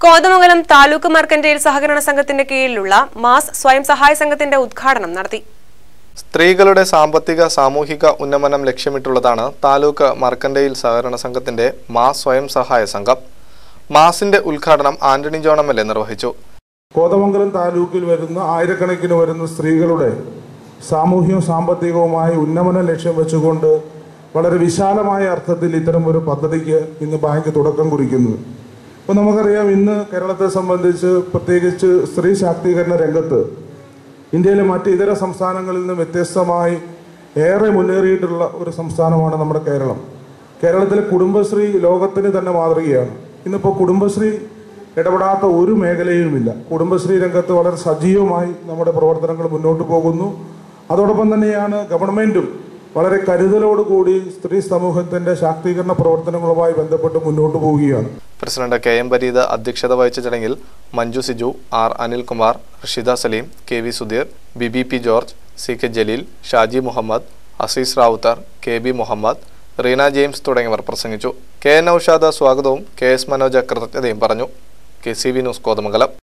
കോതമംഗലം താലൂക്ക് മർക്കന്റൈൽ സഹകരണ സംഘത്തിന്റെ കീഴിലുള്ള മാസ് സ്വയം സഹായ സംഘത്തിന്റെ ഉദ്ഘാടനം നടത്തി സ്ത്രീകളുടെ സാമ്പത്തിക സാമൂഹിക ഉന്നമനം ലക്ഷ്യമിട്ടുള്ളതാണ് താലൂക്ക് മർക്കന്റൈൽ സഹകരണ സംഘത്തിന്റെ മാ സ്വയം സഹായ സംഘം മാസിന്റെ ഉദ്ഘാടനം Antony John M L A നിർവഹിച്ചു കോതമംഗലം താലൂക്കിൽ വരുന്ന ആയിരക്കണക്കിന് വരുന്ന സ്ത്രീകളുടെ സാമൂഹ്യവും സാമ്പത്തികവുമായ ഉന്നമനം ലക്ഷ്യം വെച്ചുകൊണ്ട് വളരെ വിശാലമായ അർത്ഥത്തിൽ ഇത്തരം ഒരു പദ്ധതിക്ക് ഇന്ന് ബാങ്ക് തുടക്കം കുറിക്കുന്നത് അപ്പോൾ നമുക്കറിയാം ഇന്ന് കേരളത്തെ സംബന്ധിച്ച് പ്രത്യേകിച്ച് സ്ത്രീ ശാക്തീകരണ രംഗത്ത് ഇന്ത്യയിലെ മറ്റ് ഇതര സംസ്ഥാനങ്ങളിൽ നിന്ന് വ്യത്യസ്തമായി ഏറെ മുന്നേറിയിട്ടുള്ള ഒരു സംസ്ഥാനമാണ് നമ്മുടെ കേരളം കേരളത്തിലെ കുടുംബശ്രീ ലോകത്തിന് തന്നെ മാതൃകയാണ് ഇന്നിപ്പോൾ കുടുംബശ്രീ ഇടപെടാത്ത ഒരു മേഖലയുമില്ല കുടുംബശ്രീ രംഗത്ത് വളരെ സജീവമായി നമ്മുടെ പ്രവർത്തനങ്ങൾ മുന്നോട്ട് പോകുന്നു അതോടൊപ്പം തന്നെയാണ് ഗവൺമെന്റും വളരെ കരുതലോടുകൂടി സ്ത്രീ സമൂഹത്തിന്റെ ശാക്തീകരണ പ്രവർത്തനങ്ങളുമായി ബന്ധപ്പെട്ട് മുന്നോട്ട് പോവുകയാണ് പ്രസിഡന്റ് കെ എം പരീത് അധ്യക്ഷത വഹിച്ച ചടങ്ങിൽ Manju Siju R Anilkumar Rashida Saleem K V Sudheer Bibi P George C K Jaleel Shaji Muhammad Azeez Rawther K B Muhammad Reena James തുടങ്ങിയവർ പ്രസംഗിച്ചു കെ എൻ ഔഷാദ സ്വാഗതവും കെ എസ് മനോജ് കൃതജ്ഞതയും പറഞ്ഞു K C V news Kothamangalam